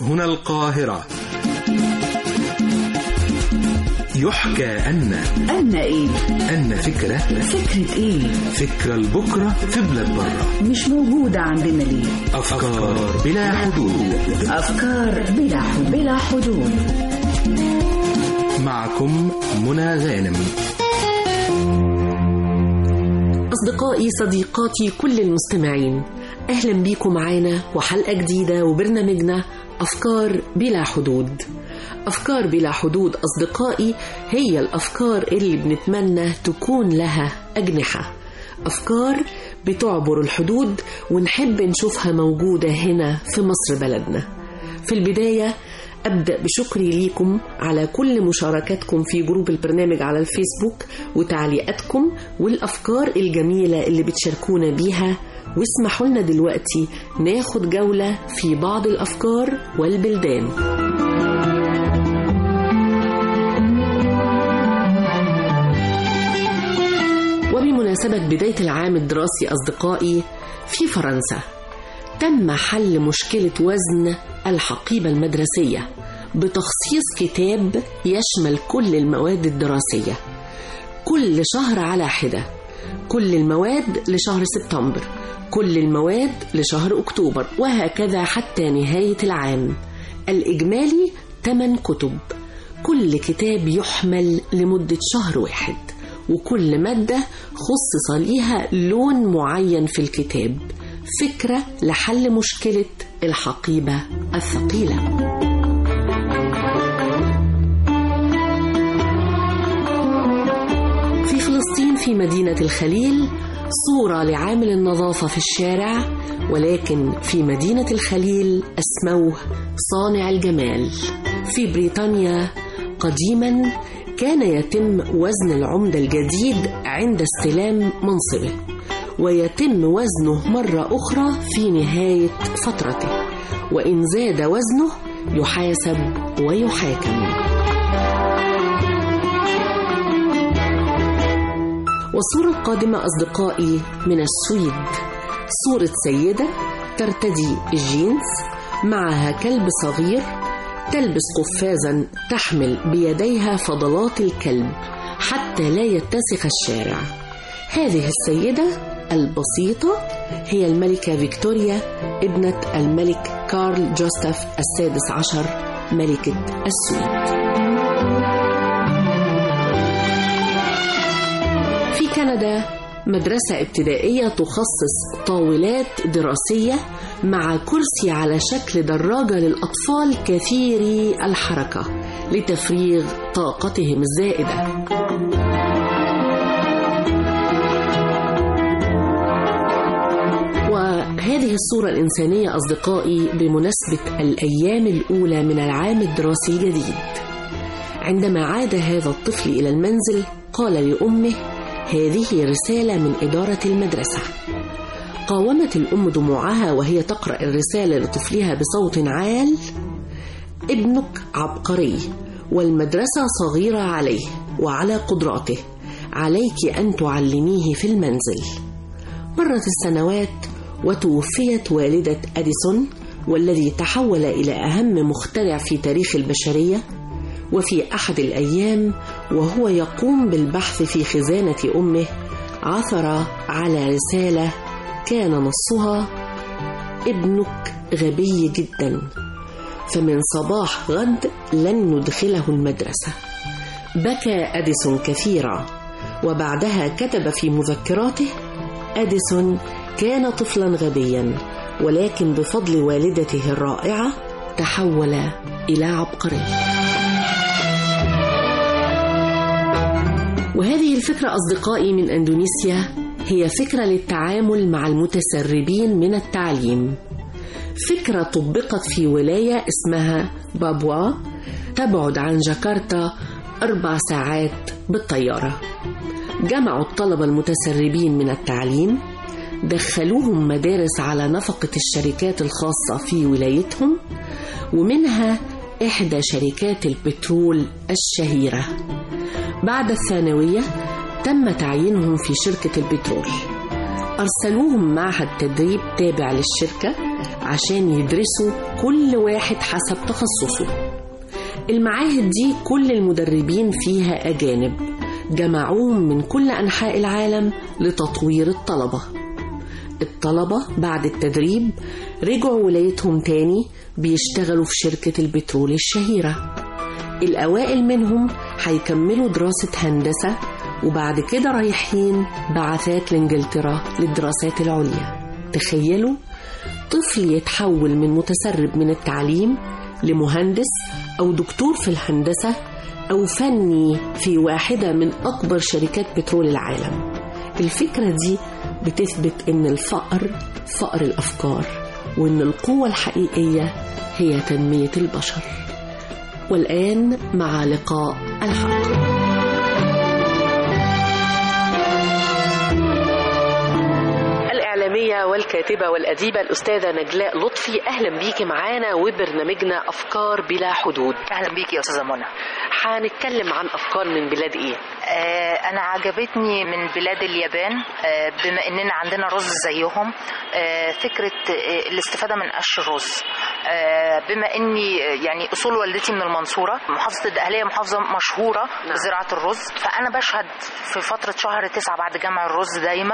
هنا القاهرة يحكى أن أن إيه؟ أن فكرة فكرة إيه؟ فكرة لبكرة في بلاد برة مش موجودة عندنا ليه؟ أفكار بلا حدود أفكار بلا حدود بلا حدود معكم منى غانم أصدقائي صديقاتي كل المستمعين أهلا بيكم معانا وحلقة جديدة وبرنامجنا أفكار بلا حدود أفكار بلا حدود أصدقائي هي الأفكار اللي بنتمنى تكون لها أجنحة أفكار بتعبر الحدود ونحب نشوفها موجودة هنا في مصر بلدنا في البداية أبدأ بشكري ليكم على كل مشاركاتكم في جروب البرنامج على الفيسبوك وتعليقاتكم والأفكار الجميلة اللي بتشاركونا بيها واسمحوا لنا دلوقتي ناخد جولة في بعض الأفكار والبلدان وبمناسبة بداية العام الدراسي أصدقائي في فرنسا تم حل مشكلة وزن الحقيبة المدرسية بتخصيص كتاب يشمل كل المواد الدراسية كل شهر على حدة كل المواد لشهر سبتمبر كل المواد لشهر أكتوبر وهكذا حتى نهاية العام الإجمالي 8 كتب كل كتاب يحمل لمدة شهر واحد وكل مادة خصص ليها لون معين في الكتاب فكرة لحل مشكلة الحقيبة الثقيلة في فلسطين في مدينة الخليل صورة لعامل النظافة في الشارع ولكن في مدينة الخليل أسموه صانع الجمال في بريطانيا قديما كان يتم وزن العمدة الجديد عند استلام منصبه ويتم وزنه مرة أخرى في نهاية فترته وإن زاد وزنه يحاسب ويحاكم والصورة القادمة أصدقائي من السويد صورة سيدة ترتدي الجينز معها كلب صغير تلبس قفازا تحمل بيديها فضلات الكلب حتى لا يتسخ الشارع هذه السيدة البسيطة هي الملكة فيكتوريا ابنة الملك كارل جوستاف السادس عشر ملكة السويد في كندا مدرسة ابتدائية تخصص طاولات دراسية مع كرسي على شكل دراجة للأطفال كثيري الحركة لتفريغ طاقتهم الزائدة وهذه الصورة الإنسانية أصدقائي بمناسبة الأيام الأولى من العام الدراسي الجديد عندما عاد هذا الطفل إلى المنزل قال لأمه هذه رسالة من إدارة المدرسة قاومت الأم دموعها وهي تقرأ الرسالة لطفلها بصوت عال ابنك عبقري والمدرسة صغيرة عليه وعلى قدراته عليك أن تعلميه في المنزل مرت السنوات وتوفيت والدة أديسون والذي تحول إلى أهم مخترع في تاريخ البشرية وفي أحد الأيام وهو يقوم بالبحث في خزانة أمه عثر على رسالة كان نصها ابنك غبي جدا فمن صباح غد لن ندخله المدرسة بكى أديسون كثيرا وبعدها كتب في مذكراته أديسون كان طفلا غبيا ولكن بفضل والدته الرائعة تحول إلى عبقري وهذه الفكرة أصدقائي من أندونيسيا هي فكرة للتعامل مع المتسربين من التعليم فكرة طبقت في ولاية اسمها بابوا تبعد عن جاكرتا أربع ساعات بالطيارة جمعوا الطلبة المتسربين من التعليم دخلوهم مدارس على نفقة الشركات الخاصة في ولايتهم ومنها إحدى شركات البترول الشهيرة بعد الثانوية تم تعيينهم في شركة البترول أرسلوهم معهد تدريب تابع للشركة عشان يدرسوا كل واحد حسب تخصصه المعاهد دي كل المدربين فيها أجانب جمعوهم من كل أنحاء العالم لتطوير الطلبة الطلبة بعد التدريب رجعوا ولايتهم تاني بيشتغلوا في شركة البترول الشهيرة الأوائل منهم هيكملوا دراسة هندسة وبعد كده رايحين بعثات لإنجلترا للدراسات العليا تخيلوا طفل يتحول من متسرب من التعليم لمهندس أو دكتور في الهندسة أو فني في واحدة من أكبر شركات بترول العالم الفكرة دي بتثبت إن الفقر فقر الأفكار وإن القوة الحقيقية هي تنمية البشر والآن مع لقاء الحلقة الإعلامية والكاتبة والأديبة الأستاذة نجلاء لطفي أهلا بيكي معانا وبرنامجنا أفكار بلا حدود اهلا بيكي يا استاذه منى هنتكلم عن أفكار من بلاد إيه؟ آه انا عجبتني من بلاد اليابان آه بما اننا عندنا رز زيهم آه فكره آه الاستفاده من قش الرز آه بما اني آه، يعني اصول والدتي من المنصوره محافظه الدقهليه محافظه مشهوره بزراعه الرز فانا بشهد في فتره شهر تسعة بعد جمع الرز دايما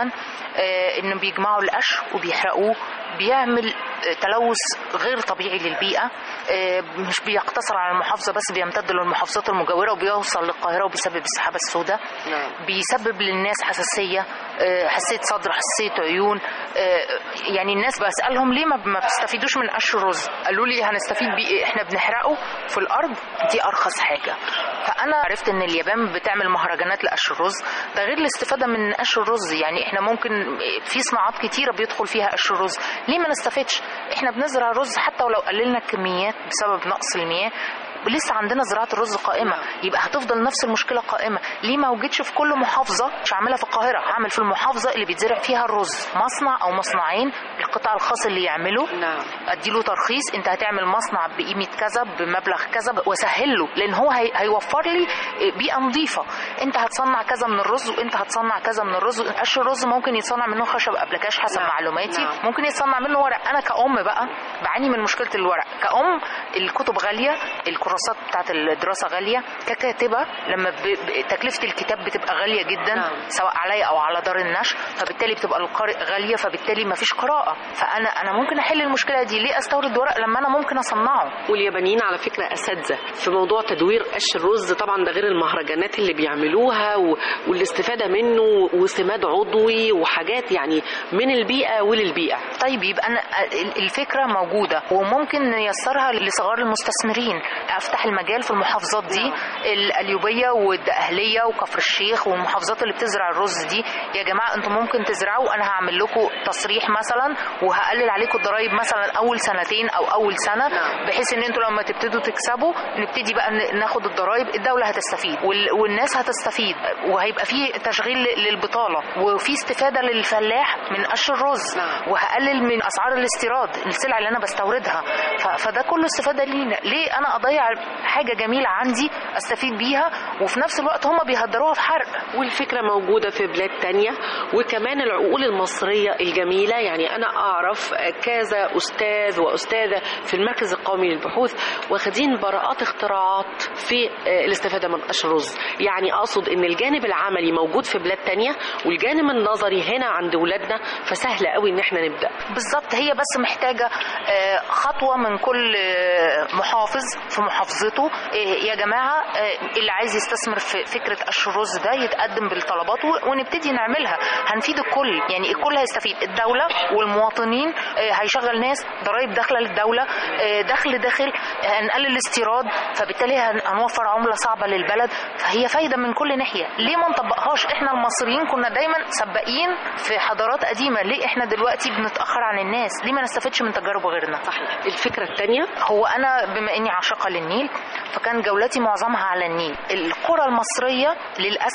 آه انه بيجمعوا القش وبيحرقوه بيعمل آه، تلوث غير طبيعي للبيئه آه، مش بيقتصر على المحافظه بس بيمتد للمحافظات المجاوره وبيوصل للقاهره وبيسبب السحابه السوداء نعم. بيسبب للناس حساسيه آه، حساسيه صدر حساسيه عيون آه، يعني الناس بسالهم ليه ما ما بتستفيدوش من قش الرز قالوا لي هنستفيد بيه إيه؟ احنا بنحرقه في الارض دي ارخص حاجه فانا عرفت ان اليابان بتعمل مهرجانات لقش الرز ده غير الاستفاده من قش الرز يعني احنا ممكن في صناعات كتيره بيدخل فيها قش الرز ليه ما نستفدش احنا بنزرع رز حتى ولو قللنا الكميات بسبب نقص المياه لسه عندنا زراعه الرز قائمه يبقى هتفضل نفس المشكله قائمه ليه ما وجدش في كل محافظه مش هعملها في القاهره هعمل في المحافظه اللي بيتزرع فيها الرز مصنع او مصنعين القطاع الخاص اللي يعمله نعم اديله ترخيص انت هتعمل مصنع بقيمه كذا بمبلغ كذا واسهل له لان هو هي هيوفر لي بيئه نظيفه انت هتصنع كذا من الرز وانت هتصنع كذا من الرز قش الرز ممكن يتصنع منه خشب ابلكاش حسب نعم. معلوماتي نعم. ممكن يتصنع منه ورق انا كأم بقى بعاني من مشكله الورق كأم الكتب غاليه الكراسات بتاعت الدراسه غاليه ككاتبه لما ب... ب... تكلفه الكتاب بتبقى غاليه جدا نعم. سواء عليا او على دار النشر فبالتالي بتبقى القارئ غاليه فبالتالي ما فيش قراءه فانا انا ممكن احل المشكله دي ليه استورد ورق لما انا ممكن اصنعه واليابانيين على فكرة أساتذة في موضوع تدوير قش الرز طبعا ده غير المهرجانات اللي بيعملوها و... والاستفادة منه وسماد عضوي وحاجات يعني من البيئة وللبيئة طيب يبقى انا الفكره موجوده وممكن نيسرها لصغار المستثمرين افتح المجال في المحافظات دي القليوبيه والدقهليه وكفر الشيخ والمحافظات اللي بتزرع الرز دي يا جماعه انتم ممكن تزرعوا انا هعمل لكم تصريح مثلا وهقلل عليكم الضرايب مثلا اول سنتين او اول سنه نعم. بحيث ان انتوا لما تبتدوا تكسبوا نبتدي بقى ن- ناخد الضرايب الدوله هتستفيد وال- والناس هتستفيد وهيبقى في تشغيل للبطاله وفي استفاده للفلاح من قش الرز نعم. وهقلل من اسعار الاستيراد السلع اللي انا بستوردها ف- فده كله استفاده لينا ليه انا اضيع حاجه جميله عندي استفيد بيها وفي نفس الوقت هم بيهدروها في حرق والفكرة موجودة في بلاد تانية وكمان العقول المصرية الجميلة يعني أنا أعرف كذا أستاذ وأستاذة في المركز القومي للبحوث واخدين براءات اختراعات في آه، الاستفادة من قش الرز يعني أقصد إن الجانب العملي موجود في بلاد تانية والجانب النظري هنا عند ولادنا فسهل قوي إن احنا نبدأ بالظبط هي بس محتاجة آه، خطوة من كل آه، محافظ في محافظته آه، يا جماعة آه، اللي عايز يستثمر في فكرة قش الرز ده يتقدم بالطلبات و- ونبتدي نعملها هنفيد الكل يعني الكل هيستفيد الدولة والمواطنين آه، هيشغل ناس ضرائب داخلة للدولة آه، دخل داخل آه، هنقلل الاستيراد فبالتالي هن- هنوفر عملة صعبة للبلد فهي فايدة من كل ناحية ليه ما نطبقهاش احنا المصريين كنا دايما سباقين في حضارات قديمة ليه احنا دلوقتي بنتأخر عن الناس ليه ما نستفدش من تجارب غيرنا صحيح الفكرة التانية هو انا بما اني عاشقه للنيل فكان جولتي معظمها على النيل القرى المصريه للاسف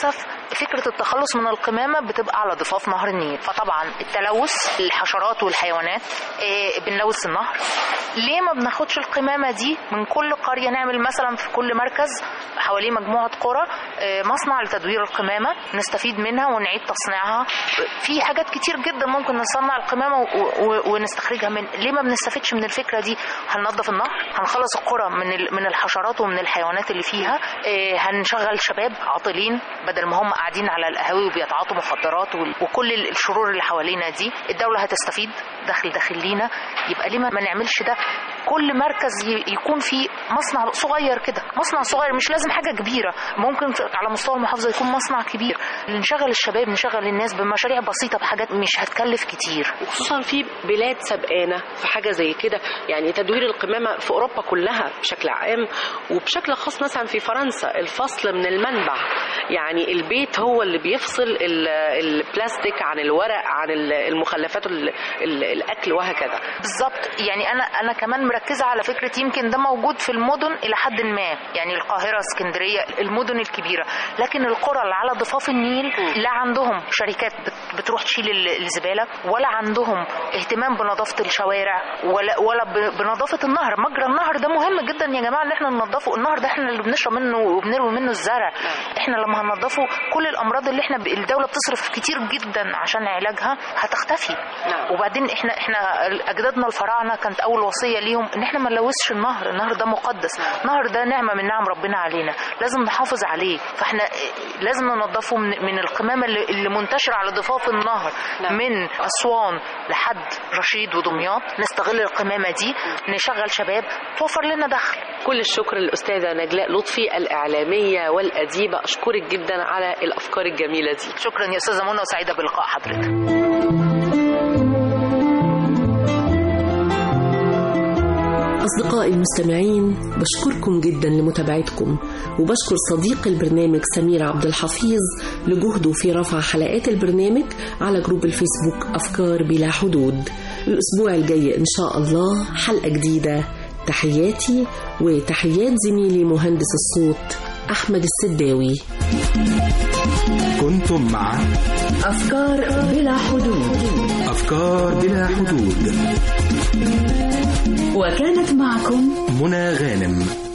فكره التخلص من القمامه بتبقى على ضفاف نهر النيل فطبعا التلوث الحشرات والحيوانات آه، بنلوث النهر ليه ما بناخدش القمامه دي من كل قريه نعمل مثلا في كل مركز حواليه مجموعه قرى آه، مصنع لتدوير القمامه نستفيد منها ونعيد تصنيعها في حاجات كتير جدا ممكن نصنع القمامه و- و- ونستخرجها من ليه ما بنستفدش من الفكره دي هننظف النهر هنخلص القرى من ال- من الحشرات ومن الحيوانات اللي فيها آه، هنشغل شباب عاطلين بدل ما هم قاعدين على القهاوي وبيتعاطوا مخدرات وال- وكل ال- الشرور اللي حوالينا دي الدوله هتستفيد دخل داخل لينا يبقى ليه ما ما نعملش ده كل مركز ي- يكون فيه مصنع صغير كده مصنع صغير مش لازم حاجه كبيره ممكن في- على مستوى المحافظه يكون مصنع كبير نشغل الشباب نشغل الناس بمشاريع بسيطه بحاجات مش هتكلف كتير وخصوصا في بلاد سبقانه في حاجه زي كده يعني تدوير القمامه في اوروبا كلها بشكل عام وبشكل خاص مثلا في فرنسا الفصل من المنبع يعني البيت هو اللي بيفصل ال- البلاستيك عن الورق عن ال- المخلفات ال- ال- الاكل وهكذا بالظبط يعني انا انا كمان مركزه على فكره يمكن ده موجود في المدن الى حد ما يعني القاهره اسكندريه المدن الكبيره لكن القرى اللي على ضفاف النيل لا عندهم شركات بت- بتروح تشيل ال- الزباله ولا عندهم اهتمام بنظافه الشوارع ولا ولا ب- بنظافه النهر مجرى النهر ده مهم جدا يا جماعه ان احنا ننظفه النهر ده احنا اللي بنشرب منه وبنروي منه الزرع احنا لما هننظفه كل الامراض اللي احنا ب- الدوله بتصرف كتير جدا عشان علاجها هتختفي نعم. وبعدين احنا احنا اجدادنا الفراعنه كانت اول وصيه ليهم ان احنا ما نلوثش النهر النهر ده مقدس النهر ده نعمه من نعم ربنا علينا لازم نحافظ عليه فاحنا لازم ننظفه من, من القمامه اللي, اللي منتشره على ضفاف النهر نعم. من اسوان لحد رشيد ودمياط نستغل القمامه دي نشغل شباب توفر لنا دخل كل الشكر للاستاذه نجلاء لطفي الاعلاميه والاديبه اشكرك جدا على الافكار الجميله دي شكرا يا استاذه منى وسعيده بلقاء حضرتك أصدقائي المستمعين بشكركم جدا لمتابعتكم وبشكر صديق البرنامج سمير عبد الحفيظ لجهده في رفع حلقات البرنامج على جروب الفيسبوك أفكار بلا حدود الأسبوع الجاي إن شاء الله حلقة جديدة تحياتي وتحيات زميلي مهندس الصوت أحمد السداوي كنتم مع أفكار بلا حدود أفكار بلا حدود وكانت معكم منى غانم